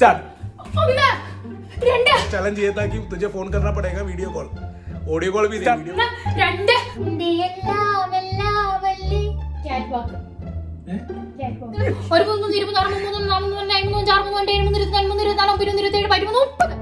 Start ഒന്ന് രണ്ട് challenge ये था कि तुझे फोन करना पड़ेगा वीडियो कॉल ऑडियो कॉल भी दे वीडियो ഒന്ന് രണ്ട് എന്റെ എല്ലാം എല്ലാം അല്ലേ ക്യാറ്റ് വാക്ക് ഒരു മൂന്ന് ഇരുപത് ആറ് മൂന്ന് നാല് മൂന്ന് അഞ്ച് മൂന്ന് ആറ് മൂന്ന് ഏഴ് മൂന്ന് ഇരുപത്തി നാല് മൂന്ന് ഇരുപത്തി നാല് മുപ്പത് ഇരുപത്തി ഏഴ് പതിമൂന്ന് മുപ്പത്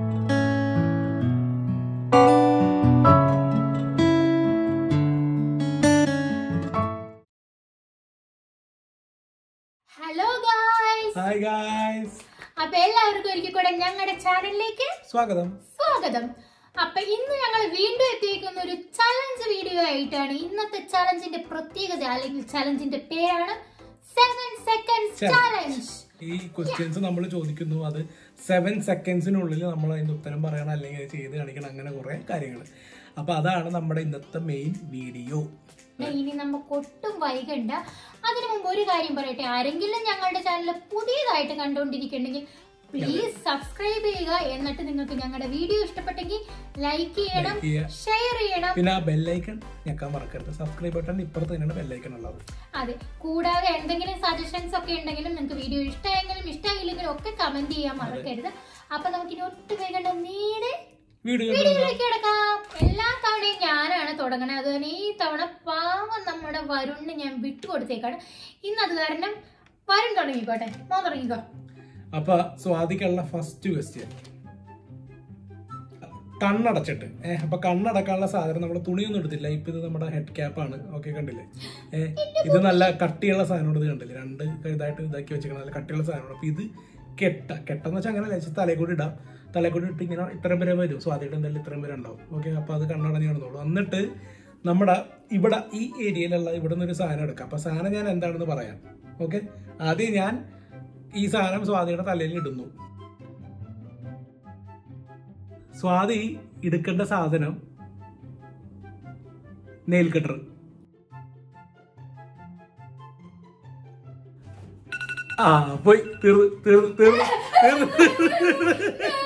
ഹലോ ഗായ്സ് ഹായ് ഗായ്സ് അപ്പൊ എല്ലാവർക്കും ഒരിക്കൽ കൂടെ ഞങ്ങളുടെ ചാനലിലേക്ക് സ്വാഗതം സ്വാഗതം അപ്പൊ ഇന്ന് ഞങ്ങൾ വീണ്ടും എത്തിയിരിക്കുന്ന ഒരു ചലഞ്ച് വീഡിയോ ആയിട്ടാണ് ഇന്നത്തെ ചലഞ്ചിന്റെ പ്രത്യേകത അല്ലെങ്കിൽ ചലഞ്ചിന്റെ പേരാണ് സെവൻ സെക്കൻഡ് Challenge. ചാലഞ്ച് ഈ ക്വസ്റ്റ്യൻസ് നമ്മൾ ചോദിക്കുന്നു അത് സെവൻ സെക്കൻഡ്സിനുള്ളിൽ നമ്മൾ അതിന്റെ ഉത്തരം പറയണം അല്ലെങ്കിൽ അത് ചെയ്ത് കാണിക്കണം അങ്ങനെ കുറെ കാര്യങ്ങൾ അപ്പൊ അതാണ് നമ്മുടെ ഇന്നത്തെ മെയിൻ വീഡിയോ ഇനി നമുക്ക് ഒട്ടും വൈകണ്ട അതിനു മുമ്പ് ഒരു കാര്യം പറയട്ടെ ആരെങ്കിലും ഞങ്ങളുടെ ചാനൽ പുതിയതായിട്ട് കണ്ടുകൊണ്ടിരിക്കുന്നുണ്ടെങ്കിൽ പ്ലീസ് സബ്സ്ക്രൈബ് ചെയ്യുക എന്നിട്ട് നിങ്ങൾക്ക് ഞങ്ങളുടെ വീഡിയോ ഇഷ്ടപ്പെട്ടെങ്കിൽ ലൈക്ക് ചെയ്യണം Like ചെയ്യുക. ഷെയർ ചെയ്യണം പിന്നെ ആ ബെല്ലൈക്കൺ ഞെക്കാൻ മറക്കരുത് സബ്സ്ക്രൈബ് ബട്ടൺ ഇപ്പുറത്ത് തന്നെയാണ് ബെല്ലൈക്കൺ ഉള്ളത് അതെ കൂടാതെ എന്തെങ്കിലും സജഷൻസ് ഒക്കെ ഉണ്ടെങ്കിലും നിങ്ങൾക്ക് വീഡിയോ ഇഷ്ടമായെങ്കിലും ഇഷ്ടമായില്ലെങ്കിലും ഒക്കെ കമന്റ് ചെയ്യാൻ മറക്കരുത് അപ്പൊ നമുക്ക് ഇനി ഒട്ടും വേഗണ്ട നേരെ വീഡിയോ വീഡിയോയിലേക്ക് കിടക്കാം എല്ലാ തവണയും ഞാനാണ് തുടങ്ങണത് അത് തന്നെ ഈ തവണ പാവം നമ്മുടെ വരുണിന് ഞാൻ വിട്ടുകൊടുത്തേക്കാണ് ഇന്ന് അത് കാരണം വരുൺ തുടങ്ങിക്കോട്ടെ മോൻ തുടങ്ങിക്കോ അപ്പൊ സ്വാതിക്കുള്ള ഫസ്റ്റ് ക്വസ്റ്റ്യൻ കണ്ണടച്ചിട്ട് ഏഹ് അപ്പൊ കണ്ണടക്കാനുള്ള സാധനം നമ്മൾ തുണിയൊന്നും എടുത്തില്ല ഇപ്പൊ ഇത് നമ്മുടെ ഹെഡ് ക്യാപ്പ് ആണ് ഓക്കെ കണ്ടില്ലേ ഏഹ് ഇത് നല്ല കട്ടിയുള്ള സാധനം ഇത് കണ്ടില്ലേ രണ്ട് ഇതായിട്ട് ഇതാക്കി വെച്ചിരിക്കണം നല്ല കട്ടിയുള്ള സാധനമാണ് അപ്പൊ ഇത് കെട്ട കെട്ടെന്ന് വെച്ചാൽ അങ്ങനെ വെച്ചാൽ തലയിൽ കൂടി ഇടാം തലയിൽ കൂടി ഇട്ട് ഇങ്ങനെ ഇത്രയും വരെ വരും സ്വാതിയുടെ എന്തായാലും ഇത്രയും വരെ ഉണ്ടാവും ഓക്കെ അപ്പൊ അത് കണ്ണടഞ്ഞ് കിടന്നോളൂ എന്നിട്ട് നമ്മുടെ ഇവിടെ ഈ ഏരിയയിലുള്ള ഇവിടെ നിന്ന് ഒരു സാധനം എടുക്കാം അപ്പൊ സാധനം ഞാൻ എന്താണെന്ന് പറയാം ഓക്കെ ആദ്യം ഞാൻ ഈ സാധനം സ്വാതിയുടെ തലയിൽ ഇടുന്നു സ്വാതി എടുക്കേണ്ട സാധനം നെയിൽ കട്ടർ ആ പോയി തീർന്ന് തീർന്ന് തീർന്ന് തീർന്ന്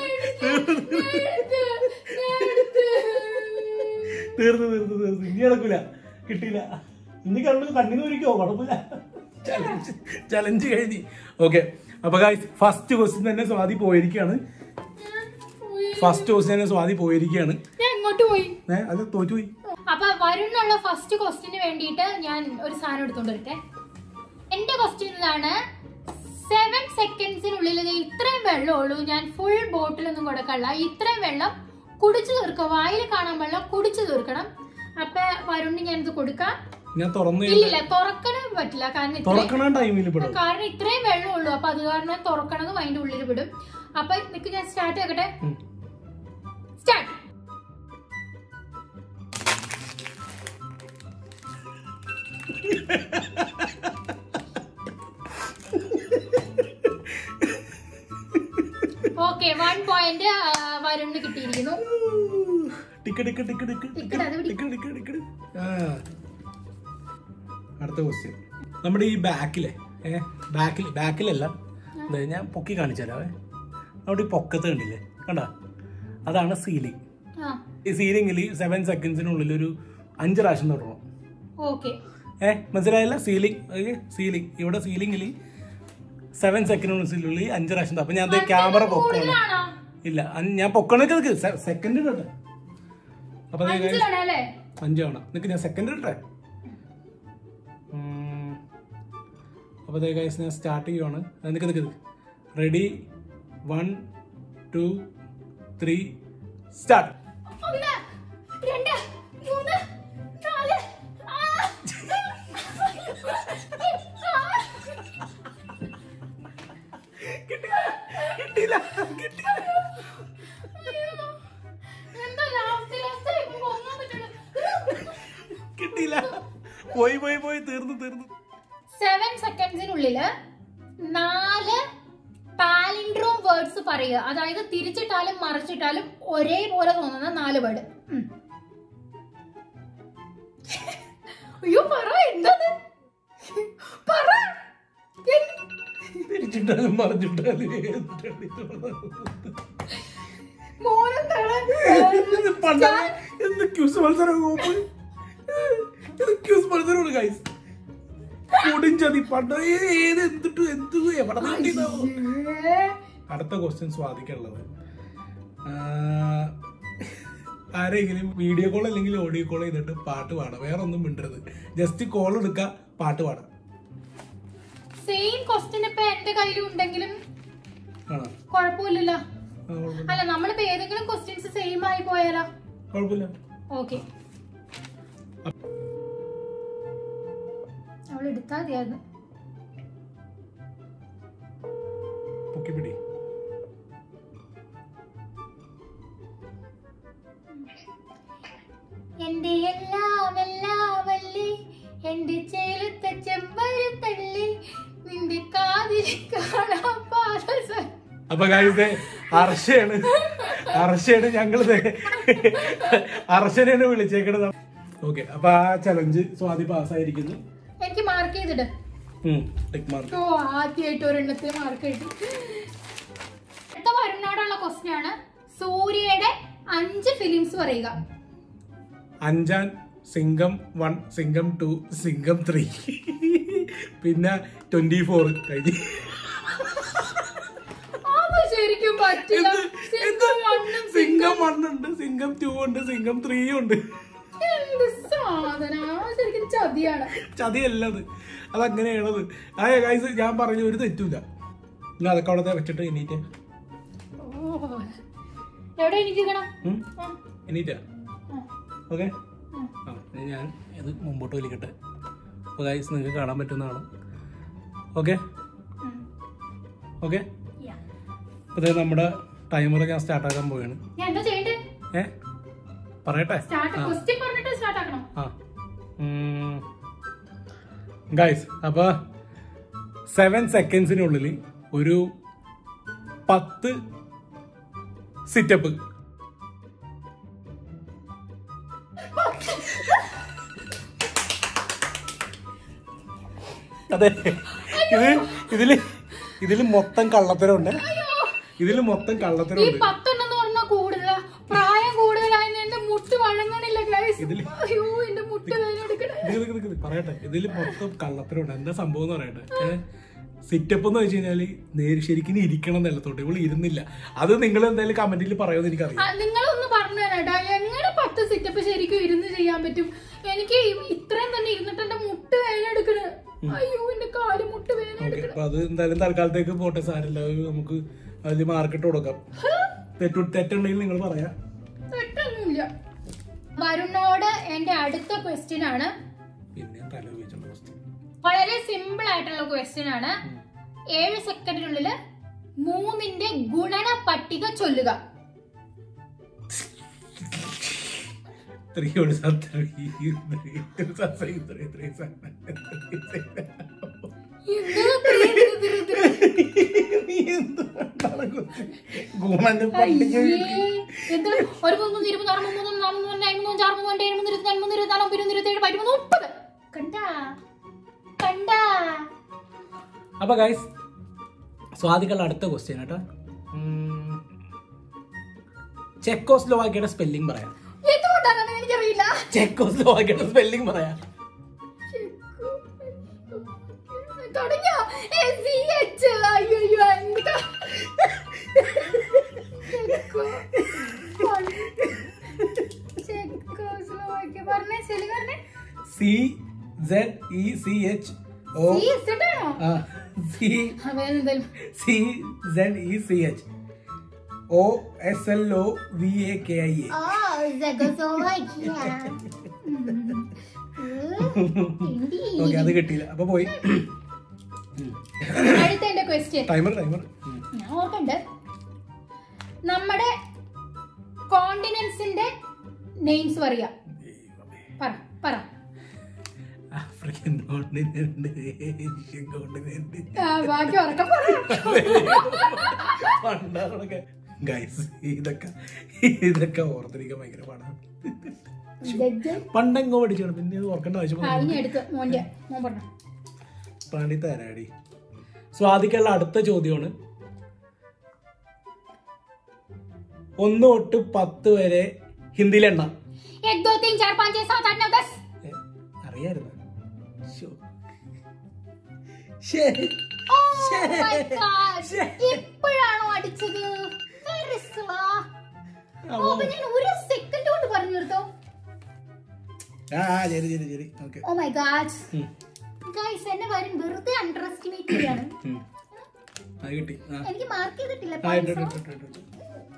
തീർന്ന് തീർന്ന് തീർന്ന് ഇനി നടക്കൂല കിട്ടിയില്ല ഇനി കണ്ണു കണ്ണിന് ഒരിക്കോ കുഴപ്പമില്ല ചലഞ്ച് ചലഞ്ച് കഴിഞ്ഞ് ഓക്കെ അപ്പൊ ഗായ്സ് ഫസ്റ്റ് ക്വസ്റ്റ്യൻ തന്നെ സ്വാതി പോയിരിക്കുകയാണ് ഫസ്റ്റ് ക്വസ്റ്റ്യൻ തന്നെ സ്വാതി പോയിരിക്കുകയാണ് ഞാൻ ഇങ്ങോട്ട് പോയി ഏ അത് തോറ്റുപോയി അപ്പൊ വരുണുള്ള ഫസ്റ്റ് ക്വസ്റ്റിന് വേണ്ടിയിട്ട് ഞാൻ ഒരു സാധനം എടുത്തോണ്ട് വരട്ടെ എന്റെ ക്വസ്റ്റ്യൻ ഇതാണ് സെവൻ സെക്കൻഡ്സിനുള്ളിൽ ദേ ഇത്രയും വെള്ളമുള്ളൂ ഞാൻ ഫുൾ ബോട്ടിലൊന്നും കൊടുക്കല്ല ഇത്രയും വെള്ളം കുടിച്ചു തീർക്കുക വായിൽ കാണാൻ വെള്ളം കുടിച്ചു തീർക്കണം അപ്പൊ വരുണിന് ഞാനിത് കൊടുക്കാം ഞാൻ തുറന്നു ഇല്ലില്ല തുറക്കണം പറ്റില്ല കാരണം ഇത്രയും തുറക്കണ ടൈമിൽ പെടും കാരണം ഇത്രയും വെള്ളമുള്ളൂ അപ്പൊ അത് കാരണം തുറക്കണതും അതിന്റെ ഉള്ളിൽ വിടും അപ്പൊ നിക്ക് ഞാൻ സ്റ്റാർട്ട് ആക്കട്ടെ ഉം. സ്റ്റാർട്ട് ഓക്കെ വൺ പോയിന്റ് വരുണിന് കിട്ടിയിരിക്കുന്നു tick tick tick tick tick tick അത് പിടി. ടിക്ക് ടിക്ക് ടിക്ക് ആ. അടുത്ത ക്വസ്റ്റ്യൻ നമ്മുടെ ഈ ബാക്കിലെ ഏ ബാക്കിൽ ബാക്കിലല്ല ദേ ഞാൻ പൊക്കി കാണിച്ചു തരാവേ അവിടെ ഈ പൊക്കത്ത് കണ്ടില്ലേ കണ്ട അതാണ് സീലിംഗ് ആ ഈ സീലിംഗിൽ സെവൻ സെക്കൻഡ്സിനുള്ളിൽ ഒരു അഞ്ച് പ്രാവശ്യം തൊടണം ഓക്കെ ഏ മനസ്സിലായില്ല സീലിംഗ് സീലിംഗ് ഇവിടെ സീലിംഗിൽ സെവൻ സെക്കൻഡിനുള്ളിൽ അഞ്ച് പ്രാവശ്യം തൊടും. അപ്പൊ ഞാൻ ക്യാമറ പൊക്കണം കൂടുതലാണോ ഇല്ല അഞ്ച് ഞാൻ പൊക്കണൊക്കെ നിൽക്ക് സെക്കൻഡ് ഇടട്ടെ അപ്പൊ ദേ അഞ്ച് തവണ അല്ലേ അഞ്ച് തവണ നിനക്ക് ഞാൻ സെക്കൻഡ് ഇട്ടെ ഉം. അപ്പൊ ദേ ഗൈസ് ഞാൻ സ്റ്റാർട്ട് ചെയ്യുവാണ് ആ, നിക്ക് നിക്ക് ready one two three start ഒന്ന് രണ്ട് മൂന്ന് നാല് ആ. കിട്ടിയില്ല കിട്ടിയില്ല എന്താ ലാസ്റ്റ് ലാസ്റ്റ് ഇപ്പൊ പൊങ്ങാൻ പറ്റില്ല കിട്ടിയില്ല പോയി പോയി പോയി തീർന്നു തീർന്നു സെവൻ സെക്കൻഡ്സിനുള്ളില് നാല് പാലിൻഡ്രോം വേർഡ്സ് പറയുക അതായത് തിരിച്ചിട്ടാലും മറിച്ചിട്ടാലും ഒരേപോലെ തോന്നുന്ന നാല് വേർഡ് അയ്യോ പറ എന്തത് പറ എന്ത്? തിരിച്ചിട്ടാലും മറിച്ചിട്ടാലും ഏതിട്ടാലും മോനെന്താണ് ഇത് പണ്ട എന്ത് ക്യൂസ് മത്സരം കോപ്പ് ഇത് ക്യൂസ് മത്സരമാണ് ഗൈസ് പൊടിഞ്ചതി പണ്ട ഏത് എന്തിട്ട് എന്ത് എവിടെ നിന്ന് കിട്ടിയതാവോ ഏ, അടുത്ത ക്വസ്റ്റ്യൻ സ്വാധിക്കുള്ളത് ആരെങ്കിലും വീഡിയോ കോൾ അല്ലെങ്കിൽ ഓഡിയോ കോൾ ചെയ്തിട്ട് പാട്ട് പാടാം വേറെ ഒന്നും മിണ്ടരുത് ജസ്റ്റ് കോൾ എടുക്കുക പാട്ട് പാടാം സെയിം ക്വസ്റ്റ്യൻ ഇപ്പൊ എന്റെ കയ്യിലും ഉണ്ടെങ്കിലും ആണോ കുഴപ്പമില്ലല്ലോ ആ, കുഴപ്പമില്ല. അല്ല നമ്മളിപ്പോ ഏതെങ്കിലും ക്വസ്റ്റ്യൻസ് സെയിം ആയി പോയാലോ കുഴപ്പമില്ല ഓക്കെ അവൾ എടുത്താ മതിയായിരുന്നു പൊക്കിപ്പിടി എന്റെ എല്ലാം എല്ലാമല്ലേ എന്റെ ചേലത്തെ ചെമ്പരുത്തല്ലേ നിന്റെ കാതിൽ കാണാൻ പാദസ അപ്പൊ കാഴ്ച അർഷയാണ് അർഷയാണ് ഞങ്ങള് അർഷനെയാണ് വിളിച്ചേക്കണത് ഓക്കെ അപ്പൊ ആ ചലഞ്ച് സ്വാതി പാസ്സായിരിക്കുന്നു എനിക്ക് മാർക്ക് ചെയ്തിട്ട് ടിക്ക് മാർക്ക് ഓ ആദ്യമായിട്ട് ഒരെണ്ണത്തിന് മാർക്ക് കിട്ടി അടുത്ത വരുന്നോടുള്ള ക്വസ്റ്റ്യൻ ആണ് സൂര്യയുടെ അഞ്ച് ഫിലിംസ് പറയുക Anjaan Singam one Singam two Singam three പിന്നെ ട്വന്റി ഫോർ കഴിഞ്ഞ് അത് ശരിക്കും പറ്റില്ല സിംഗം വണ്ണും സിംഗം വൺ ഉണ്ട് സിംഗം ടു ഉണ്ട് സിംഗം ത്രീ ഉണ്ട് എന്ത് സാധന ശരിക്കും ചതിയാണ് ചതിയല്ലത് അതങ്ങനെയാണത് ആ ഗൈസ് ഞാൻ പറഞ്ഞു ഒരു തെറ്റൂല ഞാൻ അതൊക്കെ അവിടെ വെച്ചിട്ട് എണീറ്റ് ഓ എവിടെ എനിക്കണം ഉം? എണീറ്റാ ഓക്കെ ആ ഇനി ഞാൻ ഇത് മുമ്പോട്ട് വലിക്കട്ടെ അപ്പോൾ ഗൈസ് നിങ്ങൾക്ക് കാണാൻ പറ്റുന്നതാണ് ഓക്കെ ഓക്കെ അപ്പോൾ ഇത് നമ്മുടെ ടൈമർ ഞാൻ സ്റ്റാർട്ട് ആക്കാൻ പോവുകയാണ് ഞാൻ എന്താ ചെയ്യണ്ടേ ഏ പറയട്ടെ സ്റ്റാർട്ട് ആ. ക്വസ്റ്റ്യൻ പറഞ്ഞിട്ട് സ്റ്റാർട്ട് ആക്കണം ആ ഗൈസ് അപ്പോൾ സെവൻ സെക്കൻഡ്സിനുള്ളിൽ ഒരു പത്ത് സിറ്റപ്പ് അതെ ഇത് ഇതില് ഇതില് മൊത്തം കള്ളത്തരമുണ്ട് ഇതില് മൊത്തം ഈ കള്ളത്തരമുണ്ട് പത്തെണ്ണം എന്ന് പറഞ്ഞാൽ കൂടുതലാ പ്രായം കൂടുതലായി എന്റെ മുട്ട് വഴങ്ങണില്ല ഗൈസ് ഇതില് അയ്യോ എന്റെ മുട്ട് വേദന എടുക്കണേ നിക്ക് നിക്ക് നിക്ക് നിക്ക് പറയട്ടെ ഇതിൽ മൊത്തം കള്ളത്തരമുണ്ട് എന്താ സംഭവം എന്ന് പറയട്ടെ സിറ്റപ്പ് എന്ന് വെച്ച് കഴിഞ്ഞാല് നേര് ശരിക്കും ഇരിക്കണം നിലത്തോട്ട് ഇവള് ഇരുന്നില്ല അത് നിങ്ങൾ എന്തായാലും കമന്റിൽ പറയുമെന്ന് എനിക്കറിയാം ആ, നിങ്ങളൊന്ന് പറഞ്ഞു തരാട്ടാ എങ്ങനെ പത്ത് സിറ്റപ്പ് ശരിക്കും ഇരുന്ന് ചെയ്യാൻ പറ്റും എനിക്ക് ഈ- ഇത്രയും തന്നെ ഇരുന്നിട്ട് എന്റെ മുട്ട് വേദന എടുക്കണ് അയ്യോ എന്റെ കാല് മുട്ട് വേദന ഓക്കെ എടുക്കണ് അപ്പൊ അത് എന്തായാലും തൽക്കാലത്തേക്ക് പോട്ടെ സാരല്ല അത് നമുക്ക് അതിൽ മാർക്കറ്റ് കൊടുക്കാം തെറ്റു തെറ്റുണ്ടെങ്കിൽ നിങ്ങൾ പറയാം തെറ്റൊന്നുമില്ല വരുണോട് എന്റെ അടുത്ത ക്വസ്റ്റ്യൻ ആണ് പിന്നെ തല ഉപയോഗിച്ചുള്ള ക്വസ്റ്റ്യൻ വളരെ സിമ്പിൾ ആയിട്ടുള്ള ക്വസ്റ്റ്യൻ ആണ് ഏഴ് സെക്കൻഡിനുള്ളിൽ മൂന്നിന്റെ ഗുണന പട്ടിക ചൊല്ലുക ത്രീയോട് ത്രീ ത്രീ ത്രീ ത്രീ എന്ത് ത്രീ, ത്രീ, ത്രീ, ത്രീ. ഗുണന്റെ പട്ടിക അയ്യേ. എന്ത്? ഒരു മൂന്ന് മൂന്ന് ഇരുപത് ആറ് മൂന്ന് മൂന്ന് നാല് മൂന്ന് അഞ്ച് മൂന്ന് അഞ്ച് ആറ് മൂന്ന് രണ്ട് ഏഴ് മൂന്ന് ഇരുപത്തി നാല് മൂന്ന് ഇരുപത്തിനാല് ഒമ്പത് ഇരുപത് ഇരുപത്തേഴ് പതിമൂന്ന് മുപ്പത് കണ്ടാ കണ്ടാ അപ്പൊ ഗൈസ് സ്വാദികളുടെ അടുത്ത ക്വസ്റ്റ്യൻ കേട്ടോ ചെക്കോസ്ലോവാക്കിയുടെ സ്പെല്ലിംഗ് പറയാം എന്തുകൊണ്ടാണെന്ന് എനിക്കറിയില്ല ചെക്കോസ്ലോവാക്കിയുടെ സ്പെല്ലിംഗ് പറയാം തുടങ്ങിയോ SCH. അയ്യയ്യോ, എന്താ? ചെക്കോ. ചെക്കോസ്ലോവാക്യ. പറഞ്ഞേ, ശരി പറഞ്ഞേ. C Z E C H O C, Z ആണോ? സി ആ, വേറെ എന്തേലും. C Z E C H O S L O V A K I A ആ, ചെക്കോസ്ലോവാക്യ. ഉം. ഇന്ത്യ. ഓക്കെ അത് കിട്ടിയില്ല അപ്പൊ പോയി അടുത്ത എന്റെ ക്വസ്റ്റ്യൻ ടൈമർ ടൈമർ ഞാൻ ഓർക്കണ്ട് നമ്മുടെ കോണ്ടിനെന്റ്സിന്റെ നെയിംസ് പറയാ പറ പറ ആഫ്രിക്കൻ കോണ്ടിനെന്റ് ഏഷ്യൻ കോണ്ടിനെന്റ് ആ, ബാക്കി ഉറക്കം പറ പണ്ടാറൊക്കെ ഗൈസ് ഇതൊക്കെ ഇതൊക്കെ ഓർത്തിരിക്കാൻ ഭയങ്കര പാടാണ് ജഡ്ജ് പണ്ടെങ്കോ പഠിച്ചാണ് പിന്നെ ഇത് ഓർക്കേണ്ട ആവശ്യം ആ ഇനി എടുത്ത് മോന്റെ മോൻ പറഞ്ഞ പാടി തരാടി സ്വാദിക്കുള്ള അടുത്ത ചോദ്യമാണ് ഒന്ന് തൊട്ട് പത്ത് വരെ ഹിന്ദിയിൽ എണ്ണ एक दो तीन चार पाँच छह सात आठ नौ दस ഏ, അറിയായിരുന്നു ശോ. ശേ Oh my God. ഇപ്പോഴാണോ അടിച്ചത് Very slow. ഓ, അപ്പൊ ഞാൻ ഒരു സെക്കൻഡ് കൊണ്ട് പറഞ്ഞു തീർത്തോ ആ ആ, ശരി ശരി ശരി okay oh my god guys എന്നെ വരും വെറുതെ അണ്ടർ എസ്റ്റിമേറ്റ് ചെയ്യാണ് അത് കിട്ടി ആ എനിക്ക് മാർക്ക് ചെയ്തിട്ടില്ല ആ, ഇട്ടു, points. ഇട്ടു, ഇട്ടു, ഇട്ടു, ഇട്ടു.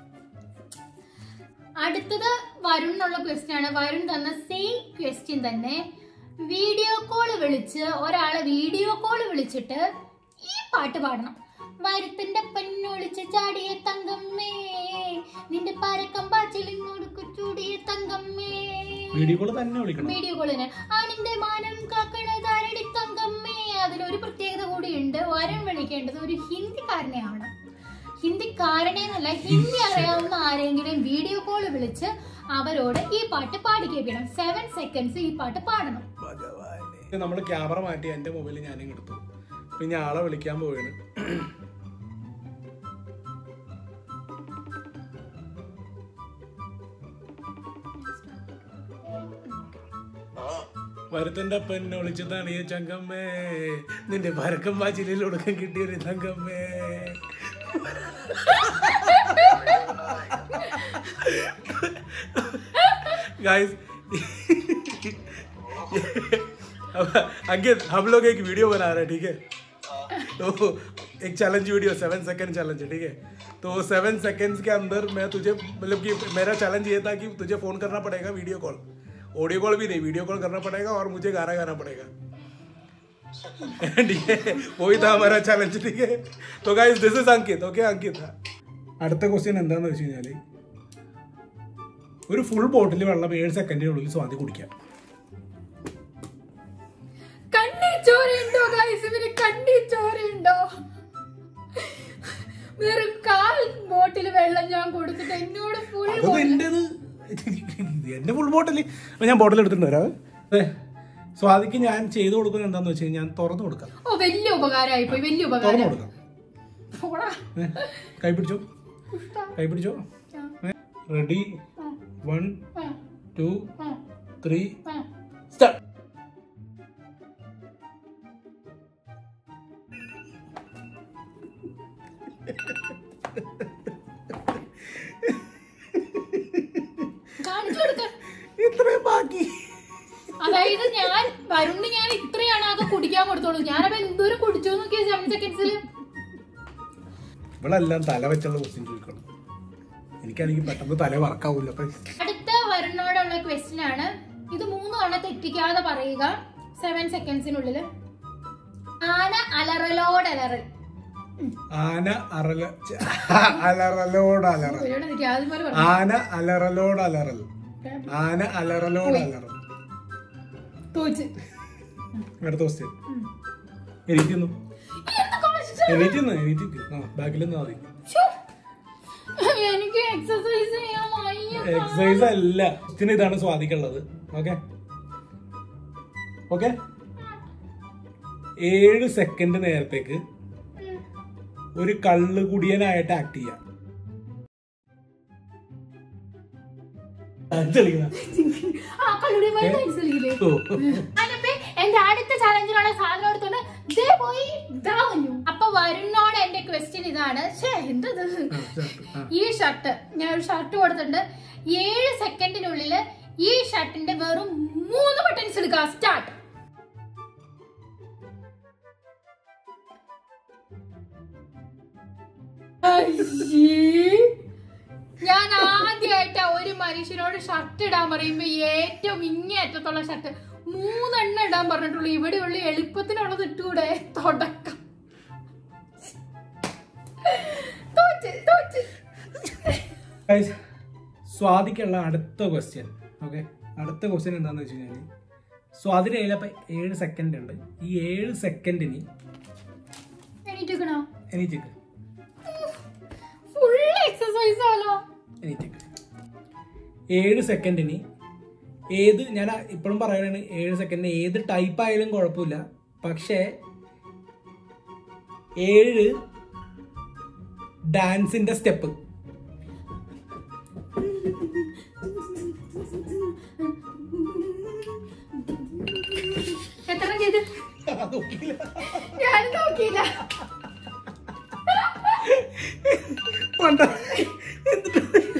അടുത്തത് വരുൺ എന്നുള്ള ക്വസ്റ്റ്യൻ ആണ് വരുൺ തന്ന സെയിം ക്വസ്റ്റ്യൻ തന്നെ വീഡിയോ കോൾ വിളിച്ച് ഒരാളെ വീഡിയോ കോൾ വിളിച്ചിട്ട് ഈ പാട്ട് പാടണം വരുത്തിന്റെ പെണ്ണൊളിച്ച് ചാടിയ തങ്കമ്മേ നിന്റെ പരക്കം പാച്ചിലിങ്ങോട് ചൂടിയ തങ്കമ്മേ വീഡിയോ കോൾ തന്നെ വിളിക്കണം വീഡിയോ കോളിന് ആണിന്റെ മാനം കാക്കണതാരടി തങ്കമ്മേ അതിലൊരു പ്രത്യേകത കൂടിയുണ്ട് വരം വിളിക്കേണ്ടത് ഒരു ഹിന്ദിക്കാരനെയാണ് ഹിന്ദിക്കാരനെ എന്നല്ല ഹിന്ദി അറിയാവുന്ന ആരെങ്കിലും വീഡിയോ കോൾ വിളിച്ച് അവരോട് ഈ പാട്ട് പാടി കേൾപ്പിക്കണം സെവൻ സെക്കൻഡ്സ് ഈ പാട്ട് പാടണം നമ്മൾ ക്യാമറ മാറ്റി എന്റെ മൊബൈലിൽ ഞാനും എടുത്തു പിന്നെ ആളെ വിളിക്കാൻ പോവാണ് വരുത്തന്റെ പെണ്ണ് വിളിച്ചതാണ് ഈ ചങ്കമ്മേ നിന്റെ പരക്കം പാച്ചിലിൽ ഒടുക്കം കിട്ടിയൊരു തങ്കമ്മേ गाइस अंकित हम लोग एक वीडियो बना रहे हैं ठीक है तो एक challenge video seven second challenge है ठीक है तो सेवन सेकंड्स के अंदर मैं तुझे मतलब कि मेरा चैलेंज ये था कि तुझे फोन करना पड़ेगा वीडियो कॉल ऑडियो कॉल भी नहीं वीडियो कॉल करना पड़ेगा और मुझे गाना गाना पड़ेगा ठीक है वही था हमारा चैलेंज ठीक है तो guys this is Ankit okay Ankit അടുത്ത ക്വസ്റ്റ്യൻ എന്താണെന്ന് വെച്ച് കഴിഞ്ഞാൽ ഒരു ഫുൾ ബോട്ടിൽ വെള്ളം ഏഴ് സെക്കൻഡിനുള്ളിൽ സ്വാതി കുടിക്കാം കണ്ണി ചോരയുണ്ടോ ഗൈസ് ഇവര് കണ്ണി ചോരയുണ്ടോ വെറും കാൽ ബോട്ടിൽ വെള്ളം ഞാൻ കൊടുത്തിട്ട് എന്നോട് ഫുൾ അത് എന്റേത് എന്റെ ഫുൾ ബോട്ടിൽ ഞാൻ ബോട്ടിൽ എടുത്തിട്ടുണ്ട് വരാം അതെ സ്വാതിക്ക് ഞാൻ ചെയ്തു കൊടുക്കുന്നത് എന്താന്ന് വെച്ച് കഴിഞ്ഞാൽ ഞാൻ തുറന്നു കൊടുക്കാം ഓ വലിയ ഉപകാരമായി പോയി വലിയ തുറന്നു ഉപകാരം കൊടുക്കാം പോടാ. ഏ, കൈ പിടിച്ചോ പുഷ്പ. കൈ പിടിച്ചോ ആ, റെഡി ആ, വൺ ആ, ടു ആ, ത്രീ ആ. സ്റ്റാർട്ട് കാണിച്ചു കൊടുക്ക ഇത്രയും ബാക്കി അതായത് ഞാൻ വരുണ് ഞാൻ ഇത്രയാണ് അത് കുടിക്കാൻ കൊടുത്തോളൂ ഞാനപ്പോ എന്തോരം കുടിച്ചു നോക്കിയ സെവൻ സെക്കൻഡ്സിൽ ഇവളെല്ലാം തല വെച്ചുള്ള ക്വസ്റ്റ്യൻ ചോദിക്കണം എനിക്കാണെങ്കിൽ പെട്ടെന്ന് തല വറക്കാവൂല അപ്പൊ അടുത്ത വരുണോടുള്ള ക്വസ്റ്റ്യൻ ആണ് ഇത് മൂന്ന് തവണ തെറ്റിക്കാതെ പറയുക സെവൻ സെക്കൻഡ്സിനുള്ളിൽ ആന അലറലോട് അലറൽ ആന അറല ഛെ, അലറലോട് അലറൽ ഇവരോട് എനിക്ക് ആദ്യം പോലെ പറഞ്ഞു ആന അലറലോട് അലറൽ ആന അലറലോട് അലറൽ തോച്ച് അടുത്ത ക്വസ്റ്റ്യൻ എണീറ്റിന്നു എന്ത് കഷ്ടം. എണീറ്റിന്ന് എണീറ്റിക്ക് ആ ബാക്കിൽ നിന്നാ മതി ശ്ശോ. എനിക്ക് എക്സസൈസ് ചെയ്യാൻ വയ്യ. എക്സസൈസ് അല്ല ക്വസ്റ്റ്യൻ ഇതാണ് സ്വാധിക്കുള്ളത് ഓക്കെ ഓക്കെ ഏഴ് സെക്കൻഡ് നേരത്തേക്ക് ഉം. ഒരു കള്ള് കുടിയനായിട്ട് ആക്ട് ചെയ്യാം Dance കളിക്കണം. ആ കള്ളുടി മനസ്സിലില്ലേ ഓ. ഞാനിപ്പോ എന്റെ അടുത്ത ചാലഞ്ചിനുള്ള സാധനം എടുത്തോണ്ട് ദേ പോയി ദാ വന്നു അപ്പൊ വരുന്നോട് എന്റെ ക്വസ്റ്റ്യൻ ഇതാണ് ഛേ എന്തത് ആ, ചേർത്ത്. ആ. ഈ ഷർട്ട് ഞാൻ ഒരു ഷർട്ട് കൊടുത്തിട്ടുണ്ട് ഏഴ് സെക്കൻഡിനുള്ളില് ഈ ഷർട്ടിന്റെ വെറും മൂന്ന് ബട്ടൺസ് എടുക്കുക സ്റ്റാർട്ട് ഞാൻ ആദ്യമായിട്ടാ ഒരു മനുഷ്യനോട് ഷർട്ട് ഇടാൻ പറയുമ്പോ ഏറ്റവും ഇങ്ങേറ്റത്തുള്ള ഷർട്ട് മൂന്നെണ്ണം ഇടാൻ പറഞ്ഞിട്ടുള്ളൂ ഇവിടെയുള്ള എളുപ്പത്തിനുള്ളത് ഇട്ടുകൂടെ തുടക്കം തോറ്റ് തോറ്റ് Guys, സ്വാതിക്കുള്ള അടുത്ത ക്വസ്റ്റ്യൻ ഓക്കെ അടുത്ത ക്വസ്റ്റ്യൻ എന്താന്ന് വെച്ച് കഴിഞ്ഞാൽ സ്വാതിന്റെ കയ്യിൽ അപ്പൊ ഏഴ് സെക്കൻഡ് ഉണ്ട് ഈ ഏഴ് സെക്കൻഡിന് എണീറ്റിക്കണോ എണീറ്റിക്ക് ഫുൾ എക്സസൈസ് ആണോ എണീറ്റിക്ക് ഏഴ് സെക്കൻഡിന് ഏത് ഞാൻ ഇപ്പോഴും പറയുകയാണ് ഏഴ് സെക്കൻഡിന് ഏത് ടൈപ്പ് ആയാലും കുഴപ്പമില്ല പക്ഷേ ഏഴ് ഡാൻസിന്റെ സ്റ്റെപ്പ് എത്ര ചെയ്ത് ഞാൻ നോക്കിയില്ല മണ്ട എന്നിട്ട്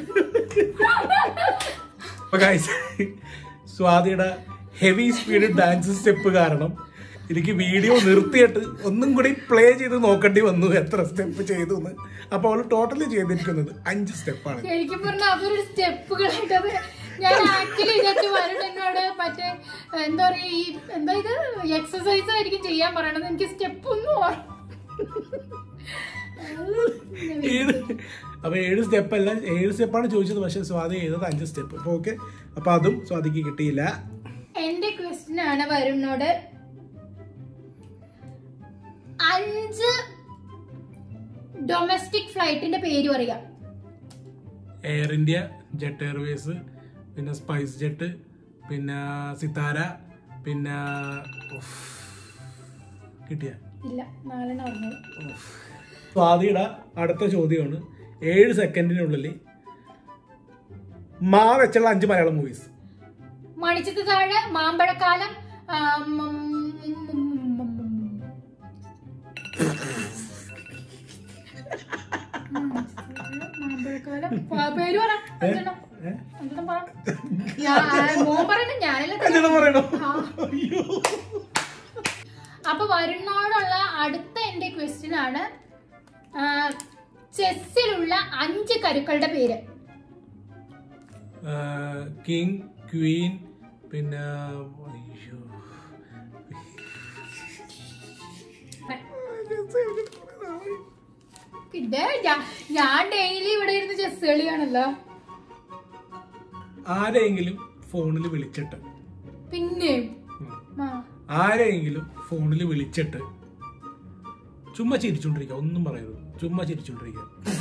അപ്പൊ guys, സ്വാതിയുടെ ഹെവി സ്പീഡ് ഡാൻസ് സ്റ്റെപ്പ് കാരണം എനിക്ക് വീഡിയോ നിർത്തിയിട്ട് ഒന്നും കൂടി പ്ലേ ചെയ്ത് നോക്കേണ്ടി വന്നു എത്ര സ്റ്റെപ്പ് ചെയ്തു എന്ന് അപ്പൊ അവള് ടോട്ടലി ചെയ്തിരിക്കുന്നത് അഞ്ച് സ്റ്റെപ്പാണ് ശരിക്കും പറഞ്ഞാൽ അതൊരു സ്റ്റെപ്പുകളായിട്ട് അത് ഞാൻ ആക്ച്വലി വിചാരിച്ചു വരും എന്നോട് മറ്റേ എന്താ പറയാ ഈ എന്താ ഇത് എക്സസൈസ് ആയിരിക്കും ചെയ്യാൻ പറയണത് എനിക്ക് സ്റ്റെപ്പ് ഒന്നും ഓർ- ഏഴ് അപ്പൊ ഏഴ് സ്റ്റെപ്പ് അല്ല ഏഴ് സ്റ്റെപ്പാണ് ചോദിച്ചത് പക്ഷെ സ്വാതി ചെയ്തത് അഞ്ച് സ്റ്റെപ്പ് അപ്പൊ ഓക്കെ അപ്പൊ അതും സ്വാതിക്ക് കിട്ടിയില്ല എന്റെ ക്വസ്റ്റ്യൻ ആണ് വരുണോട് അഞ്ച് ഡൊമസ്റ്റിക് ഫ്ലൈറ്റിന്റെ പേര് പറയാം എയർ ഇന്ത്യ ജെറ്റ് എയർവേസ് പിന്നെ സ്പൈസ് ജെറ്റ് പിന്നെ സിത്താര പിന്നെ ഉഫ്. കിട്ടിയ ഇല്ല നാലെണ്ണം പറഞ്ഞത് സ്വാതിയുടെ അടുത്ത ചോദ്യമാണ് ഏഴ് സെക്കൻഡിനുള്ളിൽ മാ വെച്ചുള്ള അഞ്ച് മലയാളം മൂവീസ് മണിച്ചത്ത് താഴെ മാമ്പഴക്കാലം ആ, ഉം, ഉം, ഉം, ഉം. മാമ്പഴക്കാലം പ- പേര് പറ അഞ്ചെണ്ണം. അഞ്ചെണ്ണം പറ ഞാൻ- മോൻ പറയുന്നത് ഞാനല്ല അഞ്ചെണ്ണം പറയണോ ആ. അയ്യോ അപ്പൊ വരുണോടുള്ള അടുത്ത എന്റെ ക്വസ്റ്റ്യൻ ആണ് ചെസ്സിലുള്ള അഞ്ച് കരുക്കളുടെ പേര് കിങ് ക്വീൻ പിന്നെ അയ്യോ പിന്നെ ഞാ- ഞാൻ ഡെയിലി ഇവിടെ ഇരുന്ന് ചെസ് കളിയാണല്ലോ ആരെങ്കിലും ഫോണിൽ വിളിച്ചിട്ട് പിന്നെ ഉം. ആ, ആരെങ്കിലും ഫോണിൽ വിളിച്ചിട്ട് ചുമ്മാ ചിരിച്ചോണ്ടിരിക്കുക ഒന്നും പറയരുത് ചുമ്മാ ചിരിച്ചോണ്ടിരിക്കുക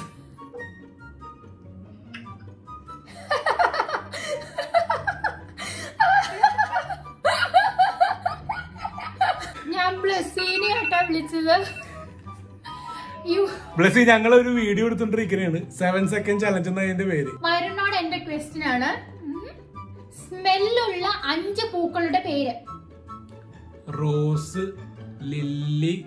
ഞാൻ ബ്ലസ്സീനെ ആട്ടാ വിളിച്ചത് യു ബ്ലസ്സി ഞങ്ങൾ ഒരു വീഡിയോ എടുത്തോണ്ടിരിക്കുന്നതാണ് സെവൻ സെക്കൻഡ് ചലഞ്ച് എന്ന അതിന്റെ പേര് വരുണോട് എന്റെ ക്വസ്റ്റ്യൻ ആണ് സ്മെല്ലുള്ള അഞ്ച് പൂക്കളുടെ പേര് റോസ് ലില്ലി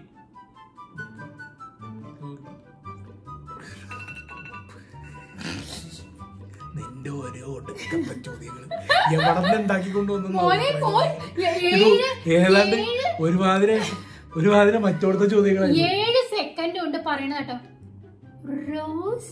നിന്റെ ഓരോ ഒടുക്കത്തെ ചോദ്യങ്ങൾ എവിടെ നിന്ന് ഉണ്ടാക്കി മോനെ മോൻ ഏ- ഏഴ് ഏതാണ്ട് ഏഴ് ഒരുമാതിരി ഒരുമാതിരി മറ്റോടത്തെ ചോദ്യങ്ങളാണ് ഏഴ് സെക്കൻഡ് കൊണ്ട് പറയണ കേട്ടോ റോസ്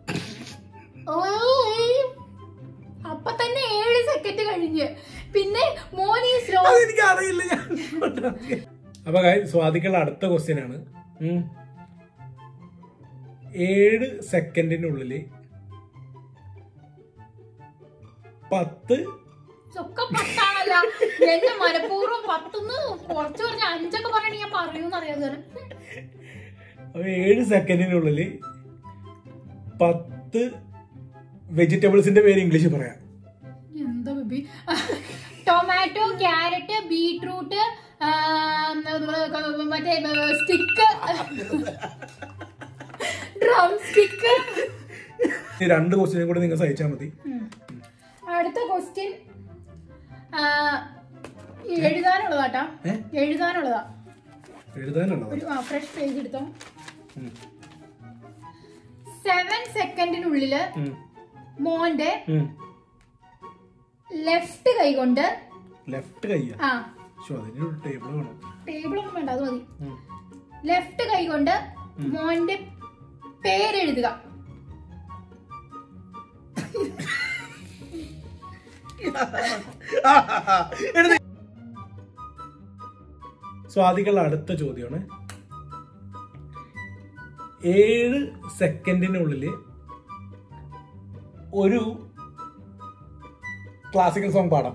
ഓയ്. അപ്പൊ തന്നെ ഏഴ് സെക്കൻഡ് കഴിഞ്ഞ് പിന്നെ മോനി സ്ലോ അതെനിക്ക് അറിയില്ല ഞാൻ അപ്പൊ guys, സ്വാതിക്കുള്ള അടുത്ത ക്വസ്റ്റ്യൻ ആണ് ഉം. ഏഴ് സെക്കൻഡിനുള്ളില് പത്ത് ഒക്കെ പത്താണല്ല എന്നെ മനഃപൂർവ്വം പത്തുന്ന് കുറച്ച് പറഞ്ഞ അഞ്ചൊക്കെ പറയണ ഞാൻ പറയൂന്ന് അറിയാതെ അപ്പൊ ഏഴ് സെക്കൻഡിനുള്ളില് പത്ത് വെജിറ്റബിൾസിന്റെ പേര് ഇംഗ്ലീഷ് പറയാം എന്താ ബേബി ടൊമാറ്റോ ക്യാരറ്റ് ബീട്രൂട്ട് മറ്റേ സ്റ്റിക്ക് ഡ്രം സ്റ്റിക്ക് ഈ രണ്ട് ക്വസ്റ്റ്യനും കൂടെ നിങ്ങൾ സഹിച്ചാൽ മതി അടുത്ത ക്വസ്റ്റ്യൻ എഴുതാനുള്ളതാട്ടാ ഏ? എഴുതാനുള്ളതാ എഴുതാനുള്ളത് ഒരു ഫ്രഷ് പേജ് എടുത്തോ സെവൻ സെക്കൻഡിനുള്ളില് മോന്റെ ലെഫ്റ്റ് കൈ കൊണ്ട് ലെഫ്റ്റ് കയ്യ ആ ശോ അതിനൊരു ടേബിൾ വേണം ടേബിൾ ഒന്നും വേണ്ട അത് മതി ഉം. ലെഫ്റ്റ് കൈ കൊണ്ട് മോന്റെ പേരെഴുതുക എഴുതി. സ്വാതികളുടെ അടുത്ത ചോദ്യമാണ് ഏഴ് സെക്കൻഡിനുള്ളില് ഒരു ക്ലാസിക്കൽ സോങ് പാടാം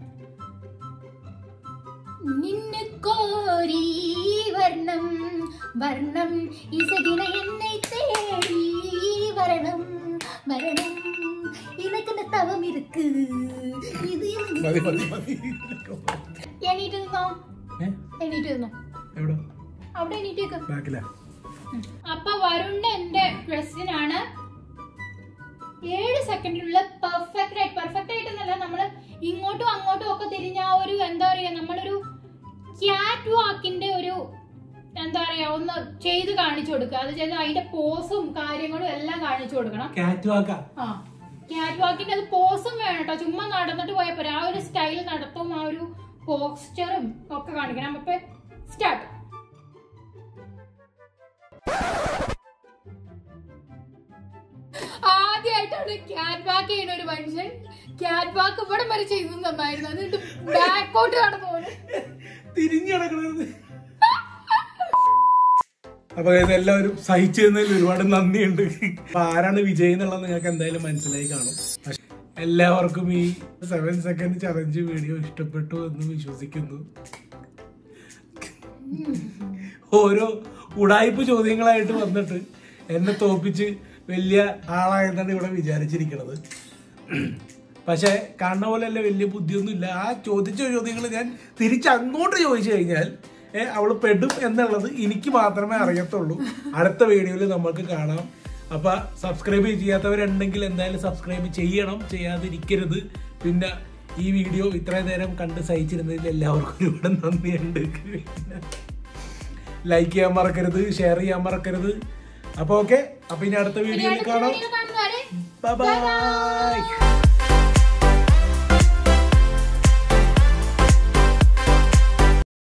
നിന്നെ കോരി വർണ്ണം വർണ്ണം ഇസകിന എന്നെ തേടി വരണം വരണം ഇനക്കുന്ന തവം ഇருக்கு ഇത് മതി മതി മതി എണീറ്റ് നിന്നോ ഏ? എണീറ്റ് നിന്നോ എവിടെ അവിടെ എണീറ്റേക്ക് ബാക്കിലാ അപ്പൊ വരുണിന്റെ എന്റെ ക്വസ്റ്റ്യൻ ആണ് ഏഴ് സെക്കൻഡിലുള്ള പെർഫെക്റ്റ് ആയിട്ട് പെർഫെക്റ്റ് ആയിട്ടെന്നല്ല നമ്മള് ഇങ്ങോട്ടും അങ്ങോട്ടും ഒക്കെ തിരിഞ്ഞ ആ ഒരു എന്താ പറയാ നമ്മളൊരു ക്യാറ്റ് വാക്കിന്റെ ഒരു എന്താ പറയാ ഒന്ന് ചെയ്ത് കാണിച്ചു കൊടുക്കുക അത് ചെയ്ത് അതിന്റെ പോസും കാര്യങ്ങളും എല്ലാം കാണിച്ചു കൊടുക്കണം കാറ്റ് വാക്ക ആ ക്യാറ്റ് വാക്കിന്റെ അത് പോസും വേണം കേട്ടോ ചുമ്മാ നടന്നിട്ട് പോയാൽ പോരാ ആ ഒരു സ്റ്റൈൽ നടത്തും ആ ഒരു പോസ്റ്ററും ഒക്കെ കാണിക്കണം അപ്പൊ സ്റ്റാർട്ട് ആദ്യമായിട്ടാണ് ക്യാറ്റ് വാക്ക് ചെയ്യുന്ന ഒരു മനുഷ്യൻ ക്യാറ്റ് വാക്ക് ഇവിടെ വരെ ചെയ്തു നന്നായിരുന്നു എന്നിട്ട് ബാക്കോട്ട് കടന്നു പോകുന്നു തിരിഞ്ഞു കിടക്കണത് അപ്പൊ guys, എല്ലാവരും സഹിച്ചു തന്നതിൽ ഒരുപാട് നന്ദിയുണ്ട് അപ്പൊ ആരാണ് വിജയ് എന്നുള്ളത് നിങ്ങൾക്ക് എന്തായാലും മനസ്സിലായി കാണും പക്ഷെ എല്ലാവർക്കും ഈ സെവൻ സെക്കൻഡ് ചലഞ്ച് വീഡിയോ ഇഷ്ടപ്പെട്ടു എന്ന് വിശ്വസിക്കുന്നു ഓരോ ഉടായ്പ ചോദ്യങ്ങളായിട്ട് വന്നിട്ട് എന്നെ തോപ്പിച്ച് വലിയ ആളായെന്നാണ് ഇവിടെ വിചാരിച്ചിരിക്കുന്നത് പക്ഷെ കാണുന്ന പോലെയല്ല വലിയ ബുദ്ധിയൊന്നുമില്ല ആ ചോദിച്ച ചോദ്യങ്ങൾ ഞാൻ തിരിച്ച് അങ്ങോട്ട് ചോദിച്ചു കഴിഞ്ഞാൽ ഏ, അവള് പെടും എന്നുള്ളത് എനിക്ക് മാത്രമേ അറിയത്തുള്ളൂ അടുത്ത വീഡിയോയിൽ നമുക്ക് കാണാം അപ്പൊ സബ്സ്ക്രൈബ് ചെയ്യാത്തവരുണ്ടെങ്കിൽ എന്തായാലും സബ്സ്ക്രൈബ് ചെയ്യണം ചെയ്യാതിരിക്കരുത് പിന്നെ ഈ വീഡിയോ ഇത്രയും നേരം കണ്ട് സഹിച്ചിരുന്നതിൽ എല്ലാവർക്കും ഒരുപാട് നന്ദിയുണ്ട് പിന്നെ ലൈക്ക് ചെയ്യാൻ മറക്കരുത് ഷെയർ ചെയ്യാൻ മറക്കരുത് അപ്പൊ ഓക്കെ അപ്പൊ ഇനി അടുത്ത ഇനി വീഡിയോയിൽ അടുത്ത കാണാം വീഡിയോയിൽ കാണുന്നവരെ ബൈ ബൈ